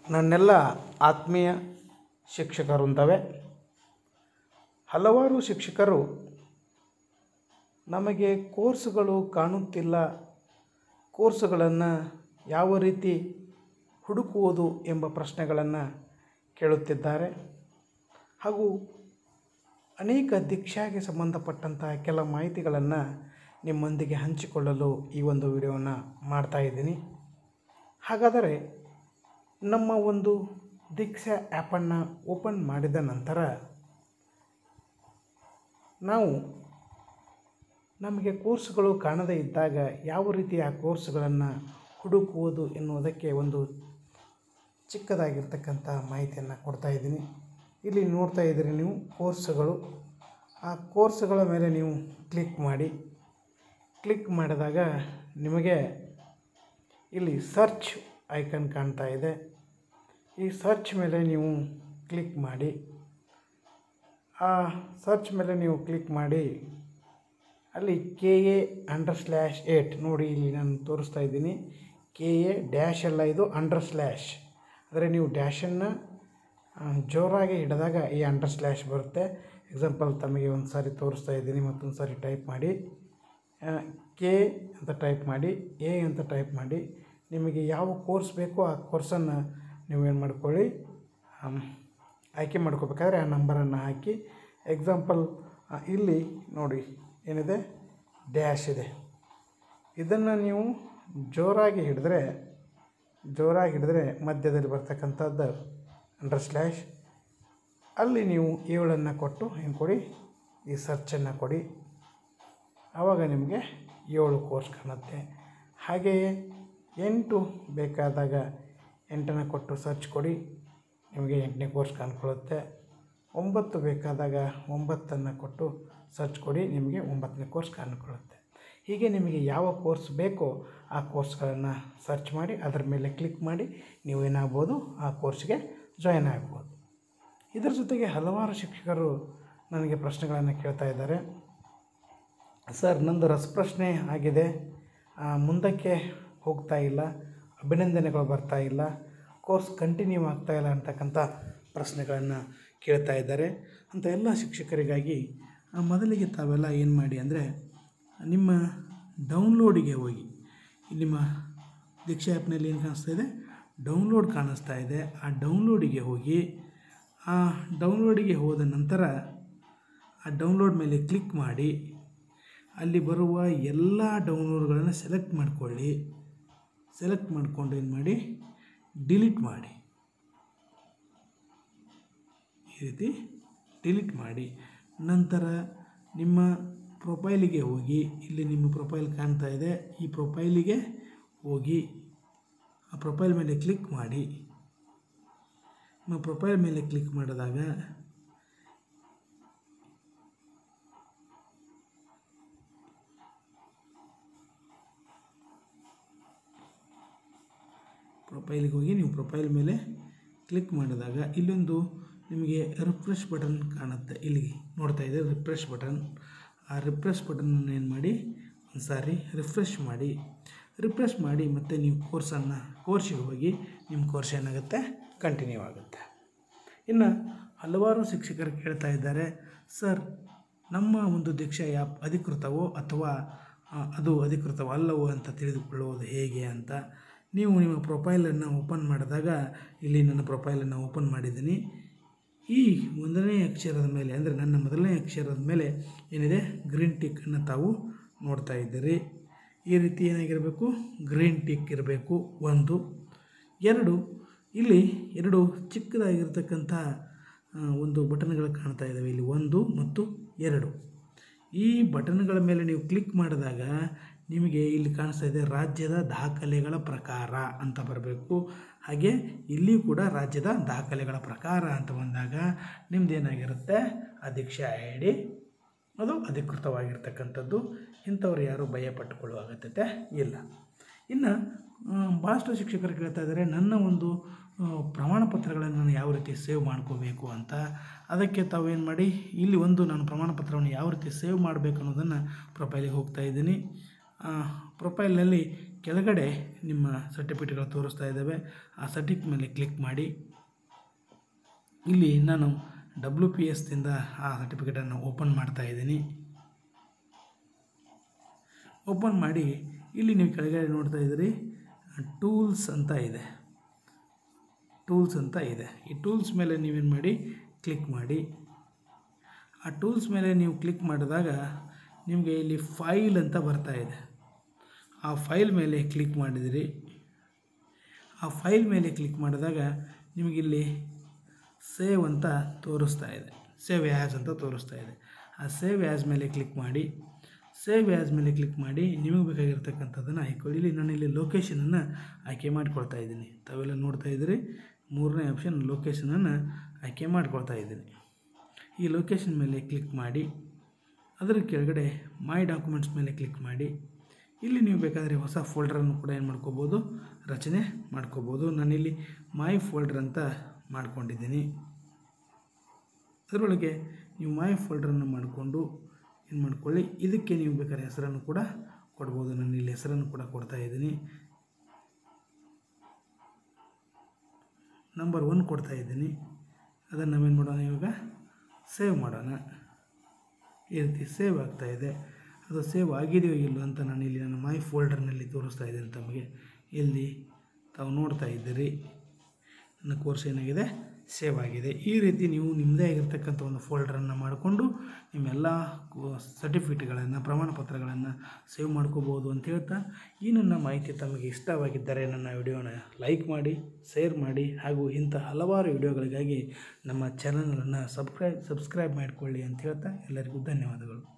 ನನ್ನೆಲ್ಲ ಆತ್ಮೀಯ ಶಿಕ್ಷಕರುಂತವೆ ಹಲವಾರು ಶಿಕ್ಷಕರು ನಮಗೆ ಕೋರ್ಸ್ಗಳು ಕಾಣುತ್ತಿಲ್ಲ ಕೋರ್ಸ್ಗಳನ್ನು ಯಾವ ರೀತಿ ಹುಡುಕುವುದು ಎಂಬ ಪ್ರಶ್ನೆಗಳನ್ನು ಕೇಳುತ್ತಿದ್ದಾರೆ ಹಾಗೂ ಅನೇಕ ದೀಕ್ಷಾಗೆ ಸಂಬಂಧಪಟ್ಟಂತಹ ಕೆಲ ಮಾಹಿತಿಗಳನ್ನು ನಿಮ್ಮೊಂದಿಗೆ ಹಂಚಿಕೊಳ್ಳಲು ಈ ಒಂದು ವಿಡಿಯೋನ ಮಾಡ್ತಾಯಿದ್ದೀನಿ ಹಾಗಾದರೆ ನಮ್ಮ ಒಂದು ದೀಕ್ಷಾ ಆ್ಯಪನ್ನು ಓಪನ್ ಮಾಡಿದ ನಂತರ ನಾವು ನಮಗೆ ಕೋರ್ಸ್ಗಳು ಕಾಣದೇ ಇದ್ದಾಗ ಯಾವ ರೀತಿಯ ಕೋರ್ಸ್ಗಳನ್ನು ಹುಡುಕುವುದು ಎನ್ನುವುದಕ್ಕೆ ಒಂದು ಚಿಕ್ಕದಾಗಿರ್ತಕ್ಕಂಥ ಮಾಹಿತಿಯನ್ನು ಕೊಡ್ತಾ ಇದ್ದೀನಿ ಇಲ್ಲಿ ನೋಡ್ತಾ ಇದ್ದೀರಿ ನೀವು ಕೋರ್ಸ್ಗಳು ಆ ಕೋರ್ಸ್ಗಳ ಮೇಲೆ ನೀವು ಕ್ಲಿಕ್ ಮಾಡಿ ಕ್ಲಿಕ್ ಮಾಡಿದಾಗ ನಿಮಗೆ ಇಲ್ಲಿ ಸರ್ಚ್ ಐಕನ್ ಕಾಣ್ತಾ ಇದೆ ಈ ಸರ್ಚ್ ಮೇಲೆ ನೀವು ಕ್ಲಿಕ್ ಮಾಡಿ ಆ ಸರ್ಚ್ ಮೇಲೆ ನೀವು ಕ್ಲಿಕ್ ಮಾಡಿ ಅಲ್ಲಿ K A under slash eight ನೋಡಿ ಇಲ್ಲಿ ನಾನು ತೋರಿಸ್ತಾ ಇದ್ದೀನಿ ಕೆ ಎ ಡ್ಯಾಶ್ ಎಲ್ಲ ಇದು ಅಂಡರ್ ಸ್ಲ್ಯಾಶ್ ಅಂದರೆ ನೀವು ಡ್ಯಾಶನ್ನು ಜೋರಾಗಿ ಹಿಡಿದಾಗ ಈ ಅಂಡರ್ ಸ್ಲ್ಯಾಶ್ ಬರುತ್ತೆ ಎಕ್ಸಾಂಪಲ್ ತಮಗೆ ಒಂದು ಸಾರಿ ತೋರಿಸ್ತಾ ಇದ್ದೀನಿ ಮತ್ತೊಂದು ಸಾರಿ ಟೈಪ್ ಮಾಡಿ ಕೆ ಅಂತ ಟೈಪ್ ಮಾಡಿ ಎ ಅಂತ ಟೈಪ್ ಮಾಡಿ ನಿಮಗೆ ಯಾವ ಕೋರ್ಸ್ ಬೇಕೋ ಆ ಕೋರ್ಸನ್ನು ನೀವು ಏನು ಮಾಡ್ಕೊಳ್ಳಿ ಆಮ್, ಆಯ್ಕೆ ಮಾಡ್ಕೋಬೇಕಾದ್ರೆ ಆ ನಂಬರನ್ನು ಹಾಕಿ ಎಕ್ಸಾಂಪಲ್ ಇಲ್ಲಿ ನೋಡಿ ಏನಿದೆ ಡ್ಯಾಶ್ ಇದೆ ಇದನ್ನು ನೀವು ಜೋರಾಗಿ ಹಿಡಿದ್ರೆ ಜೋರಾಗಿ ಹಿಡಿದ್ರೆ ಮಧ್ಯದಲ್ಲಿ ಬರ್ತಕ್ಕಂಥದ್ದು ಅಂಡರ್ ಸ್ಲ್ಯಾಶ್ ಅಲ್ಲಿ ನೀವು ಏಳನ್ನು ಕೊಟ್ಟು ಏನು ಕೊಡಿ ಈ ಸರ್ಚನ್ನು ಕೊಡಿ ಆವಾಗ ನಿಮಗೆ ಏಳು ಕೋರ್ಸ್ ಕಾಣುತ್ತೆ ಹಾಗೆಯೇ ಎಂಟು ಬೇಕಾದಾಗ ಎಂಟನ್ನು ಕೊಟ್ಟು ಸರ್ಚ್ ಕೊಡಿ ನಿಮಗೆ ಎಂಟನೇ ಕೋರ್ಸ್ ಕಾಣ್ಕೊಳ್ಳುತ್ತೆ ಒಂಬತ್ತು ಬೇಕಾದಾಗ ಒಂಬತ್ತನ್ನು ಕೊಟ್ಟು ಸರ್ಚ್ ಕೊಡಿ ನಿಮಗೆ ಒಂಬತ್ತನೇ ಕೋರ್ಸ್ ಕಾಣ್ಕೊಳ್ಳುತ್ತೆ ಹೀಗೆ ನಿಮಗೆ ಯಾವ ಕೋರ್ಸ್ ಬೇಕೋ ಆ ಕೋರ್ಸ್ಗಳನ್ನು ಸರ್ಚ್ ಮಾಡಿ ಅದರ ಮೇಲೆ ಕ್ಲಿಕ್ ಮಾಡಿ ನೀವು ಏನಾಗ್ಬೋದು ಆ ಕೋರ್ಸ್ಗೆ ಜಾಯ್ನ್ ಆಗ್ಬೋದು ಇದರ ಜೊತೆಗೆ ಹಲವಾರು ಶಿಕ್ಷಕರು ನನಗೆ ಪ್ರಶ್ನೆಗಳನ್ನು ಕೇಳ್ತಾ ಇದ್ದಾರೆ ಸರ್ ನಂದು ರಸಪ್ರಶ್ನೆ ಆಗಿದೆ ಆ, ಮುಂದಕ್ಕೆ ಹೋಗ್ತಾ ಇಲ್ಲ ಅಭಿನಂದನೆಗಳು ಬರ್ತಾ ಇಲ್ಲ ಕೋರ್ಸ್ ಕಂಟಿನ್ಯೂ ಆಗ್ತಾ ಇಲ್ಲ ಅಂತಕ್ಕಂಥ ಪ್ರಶ್ನೆಗಳನ್ನು ಕೇಳ್ತಾ ಇದ್ದಾರೆ ಅಂತ ಎಲ್ಲ ಶಿಕ್ಷಕರಿಗಾಗಿ ಆ, ಮೊದಲಿಗೆ ತಾವೆಲ್ಲ ಏನು ಮಾಡಿ ಅಂದರೆ ನಿಮ್ಮ ಡೌನ್ಲೋಡಿಗೆ ಹೋಗಿ ನಿಮ್ಮ ದೀಕ್ಷಾ ಆ್ಯಪ್ನಲ್ಲಿ ಏನು ಕಾಣಿಸ್ತಾ ಇದೆ ಡೌನ್ಲೋಡ್ ಕಾಣಿಸ್ತಾ ಇದೆ ಆ ಡೌನ್ಲೋಡಿಗೆ ಹೋಗಿ ಆ ಡೌನ್ಲೋಡಿಗೆ ಹೋದ ನಂತರ ಆ ಡೌನ್ಲೋಡ್ ಮೇಲೆ ಕ್ಲಿಕ್ ಮಾಡಿ ಅಲ್ಲಿ ಬರುವ ಎಲ್ಲ ಡೌನ್ಲೋಡ್ಗಳನ್ನು ಸೆಲೆಕ್ಟ್ ಮಾಡಿಕೊಳ್ಳಿ ಸೆಲೆಕ್ಟ್ ಮಾಡಿಕೊಂಡು ಏನು ಮಾಡಿ ಡಿಲೀಟ್ ಮಾಡಿ ಈ ರೀತಿ ಡಿಲೀಟ್ ಮಾಡಿ ನಂತರ ನಿಮ್ಮ ಪ್ರೊಫೈಲಿಗೆ ಹೋಗಿ ಇಲ್ಲಿ ನಿಮ್ಮ ಪ್ರೊಫೈಲ್ ಕಾಣ್ತಾ ಇದೆ ಈ ಪ್ರೊಫೈಲಿಗೆ ಹೋಗಿ ಆ ಪ್ರೊಫೈಲ್ ಮೇಲೆ ಕ್ಲಿಕ್ ಮಾಡಿ ನಿಮ್ಮ ಪ್ರೊಫೈಲ್ ಮೇಲೆ ಕ್ಲಿಕ್ ಮಾಡಿದಾಗ ಪ್ರೊಫೈಲಿಗೆ ಹೋಗಿ ನೀವು ಪ್ರೊಫೈಲ್ ಮೇಲೆ ಕ್ಲಿಕ್ ಮಾಡಿದಾಗ ಇಲ್ಲೊಂದು ನಿಮಗೆ ರಿಫ್ರೆಶ್ ಬಟನ್ ಕಾಣುತ್ತೆ ಇಲ್ಲಿಗೆ ನೋಡ್ತಾ ಇದೆ ರಿಫ್ರೆಶ್ ಬಟನ್ ಆ ರಿಫ್ರೆಶ್ ಬಟನನ್ನು ಏನು ಮಾಡಿ ಒಂದು ಸಾರಿ ರಿಫ್ರೆಶ್ ಮಾಡಿ ರಿಫ್ರೆಶ್ ಮಾಡಿ ಮತ್ತು ನೀವು ಕೋರ್ಸನ್ನು ಕೋರ್ಸಿಗೆ ಹೋಗಿ ನಿಮ್ಮ ಕೋರ್ಸ್ ಏನಾಗುತ್ತೆ ಕಂಟಿನ್ಯೂ ಆಗುತ್ತೆ ಇನ್ನು ಹಲವಾರು ಶಿಕ್ಷಕರು ಕೇಳ್ತಾ ಇದ್ದಾರೆ ಸರ್ ನಮ್ಮ ಒಂದು ದೀಕ್ಷಾ ಆ್ಯಪ್ ಅಧಿಕೃತವೋ ಅಥವಾ ಆ, ಅದು ಅಧಿಕೃತವಲ್ಲವೋ ಅಂತ ತಿಳಿದುಕೊಳ್ಳುವುದು ಹೇಗೆ ಅಂತ ನೀವು ನಿಮ್ಮ ಪ್ರೊಫೈಲನ್ನು ಓಪನ್ ಮಾಡಿದಾಗ ಇಲ್ಲಿ ನನ್ನ ಪ್ರೊಫೈಲನ್ನು ಓಪನ್ ಮಾಡಿದ್ದೀನಿ ಈ ಒಂದನೇ ಅಕ್ಷರದ ಮೇಲೆ ಅಂದರೆ ನನ್ನ ಮೊದಲನೇ ಅಕ್ಷರದ ಮೇಲೆ ಏನಿದೆ ಗ್ರೀನ್ ಟಿಕ್ಕನ್ನು ತಾವು ನೋಡ್ತಾ ಇದ್ದೀರಿ ಈ ರೀತಿ ಏನಾಗಿರಬೇಕು ಗ್ರೀನ್ ಟಿಕ್ ಇರಬೇಕು ಒಂದು ಎರಡು ಇಲ್ಲಿ ಎರಡು ಚಿಕ್ಕದಾಗಿರ್ತಕ್ಕಂಥ ಆ, ಒಂದು ಬಟನ್ಗಳು ಕಾಣ್ತಾ ಇದ್ದಾವೆ ಇಲ್ಲಿ ಒಂದು ಮತ್ತು ಎರಡು ಈ ಬಟನ್ಗಳ ಮೇಲೆ ನೀವು ಕ್ಲಿಕ್ ಮಾಡಿದಾಗ ನಿಮಗೆ ಇಲ್ಲಿ ಕಾಣಿಸ್ತಾ ಇದೆ ರಾಜ್ಯದ ದಾಖಲೆಗಳ ಪ್ರಕಾರ ಅಂತ ಬರಬೇಕು ಹಾಗೆ ಇಲ್ಲಿ ಕೂಡ ರಾಜ್ಯದ ದಾಖಲೆಗಳ ಪ್ರಕಾರ ಅಂತ ಬಂದಾಗ ನಿಮ್ದು ಏನಾಗಿರುತ್ತೆ ಅಧ್ಯಕ್ಷ ಐ ಡಿ ಅದು ಅಧಿಕೃತವಾಗಿರ್ತಕ್ಕಂಥದ್ದು ಇಂಥವ್ರು ಯಾರೂ ಭಯ ಪಟ್ಟುಕೊಳ್ಳುವ ಅಗತ್ಯತೆ ಇಲ್ಲ ಇನ್ನು ಭಾಳಷ್ಟು ಶಿಕ್ಷಕರು ಕೇಳ್ತಾ ಇದ್ದಾರೆ ನನ್ನ ಒಂದು ಆ, ಪ್ರಮಾಣ ಪತ್ರಗಳನ್ನು ನಾನು ಯಾವ ರೀತಿ ಸೇವ್ ಮಾಡ್ಕೋಬೇಕು ಅಂತ ಅದಕ್ಕೆ ತಾವು ಏನು ಮಾಡಿ ಇಲ್ಲಿ ಒಂದು ನಾನು ಪ್ರಮಾಣ ಪತ್ರವನ್ನು ಯಾವ ರೀತಿ ಸೇವ್ ಮಾಡಬೇಕು ಅನ್ನೋದನ್ನು ಪ್ರೊಫೈಲಿಗೆ ಹೋಗ್ತಾ ಇದ್ದೀನಿ ಪ್ರೊಫೈಲ್ನಲ್ಲಿ ಕೆಳಗಡೆ ನಿಮ್ಮ ಸರ್ಟಿಫಿಕೇಟ್ಗಳು ತೋರಿಸ್ತಾ ಇದ್ದಾವೆ ಆ ಸರ್ಟಿಫಿಕೇಟ್ ಮೇಲೆ ಕ್ಲಿಕ್ ಮಾಡಿ ಇಲ್ಲಿ ನಾನು ಡಬ್ಲ್ಯೂ ಪಿ ಎಸ್ದಿಂದ ಆ ಸರ್ಟಿಫಿಕೇಟನ್ನು ಓಪನ್ ಮಾಡ್ತಾ ಇದ್ದೀನಿ ಓಪನ್ ಮಾಡಿ ಇಲ್ಲಿ ನೀವು ಕೆಳಗಡೆ ನೋಡ್ತಾ ಇದ್ದೀರಿ ಟೂಲ್ಸ್ ಅಂತ ಇದೆ ಟೂಲ್ಸ್ ಅಂತ ಇದೆ ಈ ಟೂಲ್ಸ್ ಮೇಲೆ ನೀವೇನು ಮಾಡಿ ಕ್ಲಿಕ್ ಮಾಡಿ ಆ ಟೂಲ್ಸ್ ಮೇಲೆ ನೀವು ಕ್ಲಿಕ್ ಮಾಡಿದಾಗ ನಿಮಗೆ ಇಲ್ಲಿ ಫೈಲ್ ಅಂತ ಬರ್ತಾ ಇದೆ ಆ ಫೈಲ್ ಮೇಲೆ ಕ್ಲಿಕ್ ಮಾಡಿದಿರಿ ಆ ಫೈಲ್ ಮೇಲೆ ಕ್ಲಿಕ್ ಮಾಡಿದಾಗ ನಿಮಗಿಲ್ಲಿ ಸೇವ್ ಅಂತ ತೋರಿಸ್ತಾ ಇದೆ ಸೇವ್ ಆ್ಯಸ್ ಅಂತ ತೋರಿಸ್ತಾ ಇದೆ ಆ ಸೇವ್ ಆ್ಯಸ್ ಮೇಲೆ ಕ್ಲಿಕ್ ಮಾಡಿ ಸೇವ್ ಆ್ಯಸ್ ಮೇಲೆ ಕ್ಲಿಕ್ ಮಾಡಿ ನಿಮಗೆ ಬೇಕಾಗಿರ್ತಕ್ಕಂಥದ್ದನ್ನು ಆಯ್ಕೊಳ್ಳಿ ಇಲ್ಲಿ ನಾನು ಇಲ್ಲಿ ಲೊಕೇಶನನ್ನು ಆಯ್ಕೆ ಮಾಡ್ಕೊಳ್ತಾ ಇದ್ದೀನಿ ತಾವೆಲ್ಲ ನೋಡ್ತಾ ಇದ್ದೀರಿ ಮೂರನೇ ಆಪ್ಷನ್ ಲೊಕೇಶನನ್ನು ಆಯ್ಕೆ ಮಾಡ್ಕೊಳ್ತಾ ಇದ್ದೀನಿ ಈ ಲೊಕೇಶನ್ ಮೇಲೆ ಕ್ಲಿಕ್ ಮಾಡಿ ಅದರ ಕೆಳಗಡೆ ಮೈ ಡಾಕ್ಯುಮೆಂಟ್ಸ್ ಮೇಲೆ ಕ್ಲಿಕ್ ಮಾಡಿ ಇಲ್ಲಿ ನೀವು ಬೇಕಾದರೆ ಹೊಸ ಫೋಲ್ಡರನ್ನು ಕೂಡ ಏನು ಮಾಡ್ಕೋಬೋದು ರಚನೆ ಮಾಡ್ಕೋಬೋದು ನಾನಿಲ್ಲಿ ಮೈ ಫೋಲ್ಡರ್ ಅಂತ ಮಾಡ್ಕೊಂಡಿದ್ದೀನಿ ಅದರೊಳಗೆ ನೀವು ಮೈ ಫೋಲ್ಡರನ್ನು ಮಾಡಿಕೊಂಡು ಏನು ಮಾಡ್ಕೊಳ್ಳಿ ಇದಕ್ಕೆ ನೀವು ಬೇಕಾದ್ರೆ ಹೆಸರನ್ನು ಕೂಡ ಕೊಡ್ಬೋದು ನಾನು ಇಲ್ಲಿ ಹೆಸರನ್ನು ಕೂಡ ಕೊಡ್ತಾ ಇದ್ದೀನಿ ನಂಬರ್ ಒನ್ ಕೊಡ್ತಾ ಇದ್ದೀನಿ ಅದನ್ನು ನಾವೇನು ಮಾಡೋಣ ಇವಾಗ ಸೇವ್ ಮಾಡೋಣ ಈ ರೀತಿ ಸೇವ್ ಆಗ್ತಾ ಇದೆ ಅದು ಸೇವ್ ಆಗಿದೆಯೋ ಇಲ್ಲೋ ಅಂತ ನಾನು ಇಲ್ಲಿ ನನ್ನ ಮೈ ಫೋಲ್ಡರ್ನಲ್ಲಿ ತೋರಿಸ್ತಾ ಇದ್ದೀನಿ ತಮಗೆ ಇಲ್ಲಿ ತಾವು ನೋಡ್ತಾ ಇದ್ದೀರಿ ನನ್ನ ಕೋರ್ಸ್ ಏನಾಗಿದೆ ಸೇವ್ ಆಗಿದೆ ಈ ರೀತಿ ನೀವು ನಿಮ್ಮದೇ ಆಗಿರ್ತಕ್ಕಂಥ ಒಂದು ಫೋಲ್ಡರನ್ನು ಮಾಡಿಕೊಂಡು ನಿಮ್ಮೆಲ್ಲ ಸರ್ಟಿಫಿಕೇಟ್ಗಳನ್ನು ಪ್ರಮಾಣ ಪತ್ರಗಳನ್ನು ಸೇವ್ ಮಾಡ್ಕೋಬೋದು ಅಂತ ಹೇಳ್ತಾ ಈ ನನ್ನ ಮಾಹಿತಿ ತಮಗೆ ಇಷ್ಟವಾಗಿದ್ದರೆ ನನ್ನ ವಿಡಿಯೋನ ಲೈಕ್ ಮಾಡಿ ಶೇರ್ ಮಾಡಿ ಹಾಗೂ ಇಂಥ ಹಲವಾರು ವಿಡಿಯೋಗಳಿಗಾಗಿ ನಮ್ಮ ಚಾನಲನ್ನು ಸಬ್ಸ್ಕ್ರೈಬ್ ಸಬ್ಸ್ಕ್ರೈಬ್ ಮಾಡಿಕೊಳ್ಳಿ ಅಂತ ಹೇಳ್ತಾ ಎಲ್ಲರಿಗೂ ಧನ್ಯವಾದಗಳು